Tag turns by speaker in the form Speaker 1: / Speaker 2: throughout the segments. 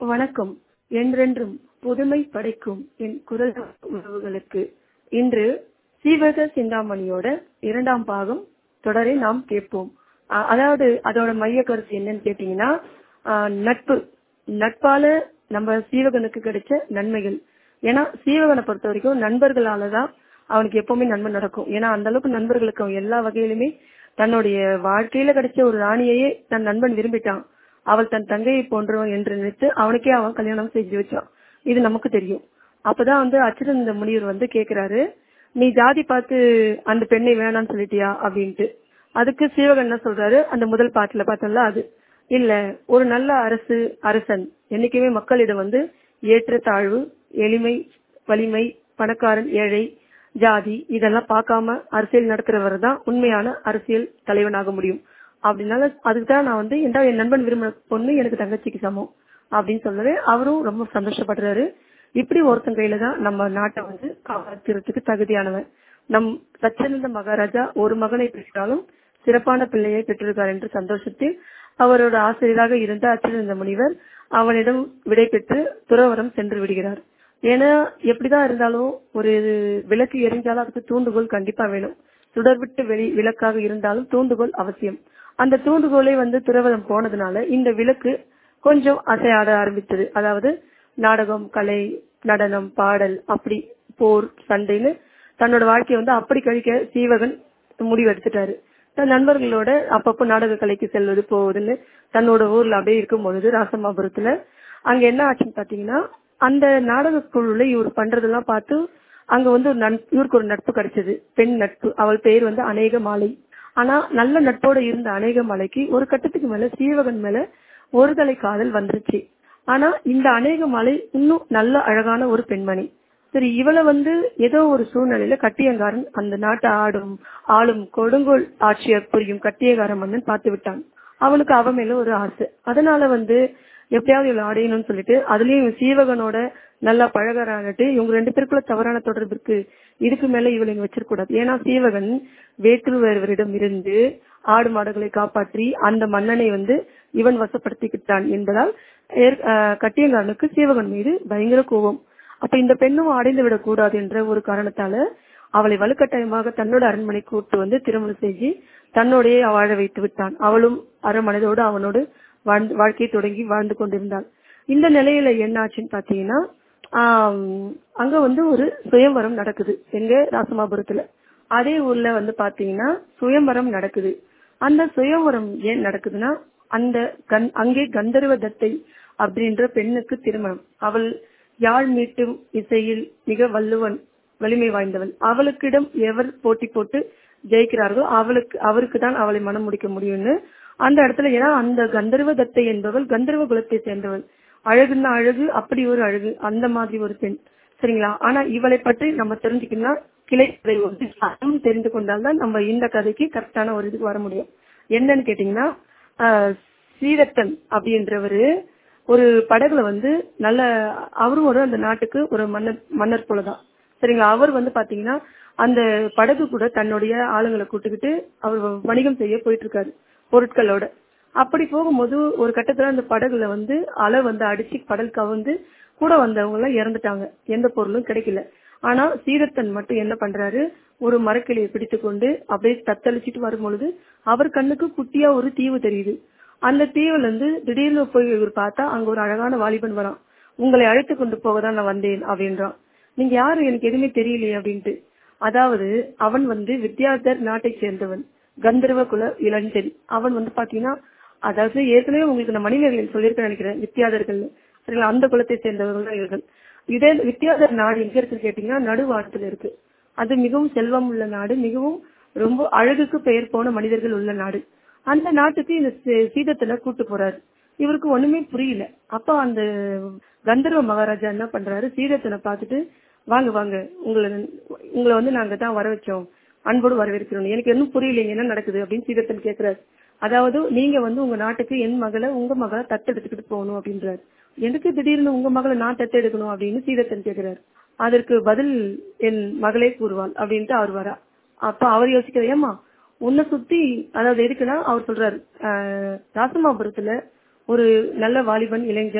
Speaker 1: வணக்கம் என்றென்றும் புதுமை படைக்கும் என் குரல் உறவுகளுக்கு இன்று சீவக சிந்தாமணியோட இரண்டாம் பாகம் தொடரை நாம் கேட்போம் அ- அதாவது அதோட மைய கருத்து என்னன்னு கேட்டீங்கன்னா ஆஹ், நட்பு நட்பால நம்ம சீவகனுக்கு கிடைச்ச நன்மைகள் ஏன்னா சீவகனை பொறுத்த வரைக்கும் நண்பர்களால தான் அவனுக்கு எப்பவுமே நன்மை நடக்கும் ஏன்னா அந்த அளவுக்கு நண்பர்களுக்கு அவன் எல்லா வகையிலுமே தன்னுடைய வாழ்க்கையில கிடைச்ச ஒரு ராணியையே தன் நண்பன் விரும்பிட்டான் அவள் தன் தங்கையை போன்றவன் என்று நினைத்து அவனுக்கே அவன் கல்யாணம் செஞ்சு வச்சான் இது நமக்கு தெரியும் அப்பதான் வந்து அச்சிருந்த முனிவர் வந்து கேக்குறாரு நீ ஜாதி பார்த்து அந்த பெண்ணை வேணாம்னு சொல்லிட்டியா அப்படின்ட்டு அதுக்கு சீவகன் என்ன சொல்றாரு அந்த முதல் பாட்டுல பார்த்தோம்ல அது இல்ல ஒரு நல்ல அரசு அரசன் என்னைக்குமே மக்களிடம் வந்து ஏற்ற தாழ்வு எளிமை வலிமை பணக்காரன் ஏழை ஜாதி இதெல்லாம் பார்க்காம அரசியல் நடத்துறவர் தான் உண்மையான அரசியல் தலைவனாக முடியும் அப்படின்னால அதுக்கு தான் நான் வந்து எந்த என் நண்பன் விரும்பின பொண்ணு எனக்கு தங்கச்சிக்கு சமம் அப்படின்னு சொல்லவே அவரும் ரொம்ப சந்தோஷப்படுறாரு இப்படி ஒருத்தன் கையில தான் நம்ம நாட்டை வந்து காப்பாற்றுறதுக்கு தகுதியானவன் நம் சச்சினந்த மகாராஜா ஒரு மகனை பெற்றாலும் சிறப்பான பிள்ளையை பெற்றிருக்கார் என்று சந்தோஷத்தில் அவரோட ஆசிரியராக இருந்த அச்சிருந்த முனிவர் அவனிடம் விடை பெற்று துறவரம் சென்று விடுகிறார் ஏன்னா எப்படிதான் இருந்தாலும் ஒரு விளக்கு எரிஞ்சாலும் அதுக்கு தூண்டுகோல் கண்டிப்பா வேணும் சுடர்விட்டு வெளி விளக்காக இருந்தாலும் தூண்டுகோல் அவசியம் அந்த தூண்டுகோலை வந்து துறவரம் போனதுனால இந்த விளக்கு கொஞ்சம் அசையாட ஆரம்பித்தது அதாவது நாடகம் கலை நடனம் பாடல் அப்படி போர் சண்டைன்னு தன்னோட வாழ்க்கையை வந்து அப்படி கழிக்க சீவகன் முடிவெடுத்துட்டாரு தன் நண்பர்களோட அப்பப்போ நாடக கலைக்கு செல்வது போவதுன்னு தன்னோட ஊர்ல அப்படியே இருக்கும் பொழுது ராசமாபுரத்துல அங்க என்ன ஆச்சுன்னு பாத்தீங்கன்னா அந்த நாடக குழுல இவர் பண்றதெல்லாம் பார்த்து அங்க வந்து ஒரு நட்பு இவருக்கு ஒரு நட்பு கிடைச்சது பெண் நட்பு அவள் பெயர் வந்து அநேக மாலை ஆனா நல்ல நட்போட இருந்த அநேக மாலைக்கு ஒரு கட்டத்துக்கு மேல சீவகன் மேல ஒரு தலை காதல் வந்துருச்சு ஆனா இந்த அநேக மாலை இன்னும் நல்ல அழகான ஒரு பெண்மணி சரி இவளை வந்து ஏதோ ஒரு சூழ்நிலையில கட்டியங்காரன் அந்த நாட்டை ஆடும் ஆளும் கொடுங்கோல் ஆட்சியர் புரியும் கட்டியங்கார மன்னன் பார்த்து விட்டான் அவனுக்கு அவ மேல ஒரு ஆசை அதனால வந்து எப்படியாவது இவளை அடையணும்னு சொல்லிட்டு அதுலயும் இவன் சீவகனோட நல்லா பழகறான்ட்டு இவங்க ரெண்டு பேருக்குள்ள தவறான தொடர்பு இருக்கு இதுக்கு மேல இவளை இங்க வச்சிருக்கூடாது ஏன்னா சீவகன் வேற்றுவரிடம் இருந்து ஆடு மாடுகளை காப்பாற்றி அந்த மன்னனை வந்து இவன் வசப்படுத்திக்கிட்டான் என்பதால் ஏற்- ஆஹ் கட்டியங்காரனுக்கு சீவகன் மீது பயங்கர கோபம் அப்ப இந்த பெண்ணும் அடைந்து விடக்கூடாது என்ற ஒரு காரணத்தால அவளை வலுக்கட்டாயமாக தன்னோட அரண்மனை கூட்டு வந்து திருமணம் செஞ்சு தன்னோடையே வாழ வைத்து விட்டான் அவளும் அரண்மனையோடு அவனோடு வாழ்ந்து வாழ்க்கையை தொடங்கி வாழ்ந்து கொண்டிருந்தாள் இந்த நிலையில என்ன ஆச்சுன்னு பாத்தீங்கன்னா ஆம், அங்க வந்து ஒரு சுயம்வரம் நடக்குது எங்க ராசமாபுரத்துல அதே ஊர்ல வந்து பாத்தீங்கன்னா சுயம்வரம் நடக்குது அந்த சுயம்வரம் ஏன் நடக்குதுன்னா அந்த கண் அங்கே கந்தர்வ தத்தை அப்படின்ற பெண்ணுக்கு திருமணம் அவள் யாழ் மீட்டும் இசையில் மிக வல்லுவன் வலிமை வாய்ந்தவள் அவளுக்கிடம் எவர் போட்டி போட்டு ஜெயிக்கிறார்களோ அவளுக்கு அவருக்கு தான் அவளை மனம் முடிக்க முடியும்னு அந்த இடத்துல ஏன்னா அந்த கந்தர்வ தத்தை என்பவள் கந்தர்வ குலத்தை சேர்ந்தவள் அழகுன்னா அழகு அப்படி ஒரு அழகு அந்த மாதிரி ஒரு பெண் சரிங்களா ஆனா இவளை பற்றி நம்ம தெரிஞ்சுக்கணும்னா கிளை கதை ஒன்று அதுவும் தெரிந்து கொண்டால்தான் நம்ம இந்த கதைக்கு கரெக்டான ஒரு இதுக்கு வர முடியும் என்னன்னு கேட்டீங்கன்னா ஆஹ், சீரத்தன் அப்படின்றவரு ஒரு படகுல வந்து நல்ல அவரும் ஒரு அந்த நாட்டுக்கு ஒரு மன்னர் மன்னர் போலதான் சரிங்களா அவர் வந்து பாத்தீங்கன்னா அந்த படகு கூட தன்னுடைய ஆளுங்களை கூட்டுக்கிட்டு அவர் வணிகம் செய்ய போயிட்டு இருக்காரு பொருட்களோட அப்படி போகும்போது ஒரு கட்டத்துல அந்த படகுல வந்து அலை வந்து அடிச்சு கடல் கவுந்து கூட வந்தவங்க எல்லாம் இறந்துட்டாங்க எந்த பொருளும் கிடைக்கல ஆனா சீரத்தன் மட்டும் என்ன பண்றாரு ஒரு மரக்கிளையை பிடித்து கொண்டு அப்படியே தத்தளிச்சிட்டு வரும்பொழுது அவர் கண்ணுக்கு குட்டியா ஒரு தீவு தெரியுது அந்த தீவுல இருந்து திடீர்னு போய் இவர் பார்த்தா அங்க ஒரு அழகான வாலிபன் வரான் உங்களை அழைத்து கொண்டு போக தான் நான் வந்தேன் அப்படின்றான் நீங்க யாரு எனக்கு எதுவுமே தெரியலையே அப்படின்ட்டு அதாவது அவன் வந்து வித்யாதர் நாட்டை சேர்ந்தவன் கந்தர்வ குல இளஞ்செடி அவன் வந்து பாத்தீங்கன்னா அதாவது ஏற்கனவே உங்களுக்கு நான் மணிமேகலையில் சொல்லியிருக்கேன் நினைக்கிறேன் வித்தியாதர்கள் சரிங்களா அந்த குலத்தை சேர்ந்தவர்கள் தான் இவர்கள் இதே வித்தியாதர் நாடு எங்க இருக்குன்னு கேட்டீங்கன்னா நடுவானத்துல இருக்கு அது மிகவும் செல்வம் உள்ள நாடு மிகவும் ரொம்ப அழகுக்கு பெயர் போன மனிதர்கள் உள்ள நாடு அந்த நாட்டுக்கு இந்த சீ- சீதத்துல கூட்டு போறாரு இவருக்கு ஒண்ணுமே புரியல அப்ப அந்த கந்தர்வ மகாராஜா என்ன பண்றாரு சீதத்தனை பார்த்துட்டு வாங்க வாங்க உங்களை உங்களை வந்து நாங்க தான் வர வச்சோம் அன்போடு வரவேற்கிறோம் எனக்கு இன்னும் புரியலைங்க என்ன நடக்குது அப்படின்னு சீதத்தன் கேக்குறாரு அதாவது நீங்க வந்து உங்க நாட்டுக்கு என் மகளை உங்க மகளை தத்தெடுத்துக்கிட்டு போகணும் அப்படின்றாரு எனக்கு திடீர்னு உங்க மகளை நான் தத்தெடுக்கணும் அப்படின்னு சீதத்தன் கேக்குறாரு அதற்கு பதில் என் மகளே கூறுவாள் அப்படின்ட்டு அவர் வரா அப்ப அவர் யோசிக்கிற ஏமா உன்னை சுத்தி அதாவது எதுக்குன்னா அவர் சொல்றாரு ஆஹ், ராசமாபுரத்துல ஒரு நல்ல வாலிபன் இளைஞன்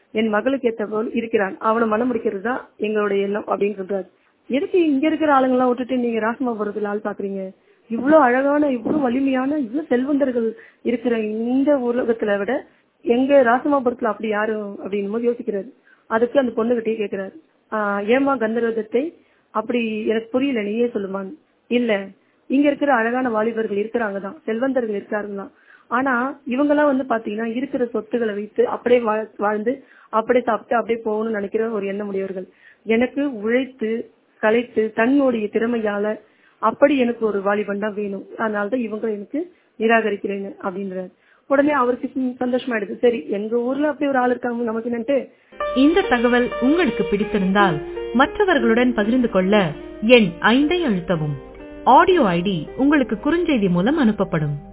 Speaker 1: என் மகளுக்கு ஏத்த போல் இருக்கிறான் அவனை மனம் முடிக்கிறது தான் எங்களுடைய எண்ணம் அப்படின்னு சொல்றாரு எதுக்கு இங்க இருக்கிற ஆளுங்கெல்லாம் விட்டுட்டு நீங்க ராசமாபுரத்துல ஆள் பாக்குறீங்க இவ்வளவு அழகான இவ்வளவு வலிமையான இவ்வளவு செல்வந்தர்கள் இருக்கிற இந்த உலகத்துல விட எங்க ராசமாபுரத்துல அப்படி யாரும் அப்படின்னு போது யோசிக்கிறாரு அதுக்கு அந்த பொண்ணுகிட்டயே கேக்குறாரு ஆஹ் ஏமா கந்தர்வதத்தை அப்படி எனக்கு புரியல நீயே சொல்லுமான்னு இல்ல இங்க இருக்கிற அழகான வாலிபர்கள் இருக்கிறாங்க தான் செல்வந்தர்கள் இருக்காங்க தான் ஆனா இவங்கெல்லாம் வந்து பாத்தீங்கன்னா இருக்கிற சொத்துக்களை வைத்து அப்படியே வாழ்- வாழ்ந்து அப்படியே சாப்பிட்டு அப்படியே போகணும்னு நினைக்கிற ஒரு எண்ணம் உடையவர்கள் எனக்கு உழைத்து கலைத்து தன்னுடைய திறமையால அப்படி எனக்கு ஒரு வாலிபன் தான் வேணும் அதனாலதான் இவங்க எனக்கு நிராகரிக்கிறேன்னு அப்படின்றாரு உடனே அவருக்கு ச- சந்தோஷமாயிடுது சரி எங்க ஊர்ல அப்படி ஒரு ஆள் இருக்காங்க நமக்கு என்னன்ட்டு
Speaker 2: இந்த தகவல் உங்களுக்கு பிடித்திருந்தால் மற்றவர்களுடன் பகிர்ந்து கொள்ள எண் ஐந்தை அழுத்தவும் ஆடியோ ஐடி உங்களுக்கு குறுஞ்செய்தி மூலம் அனுப்பப்படும்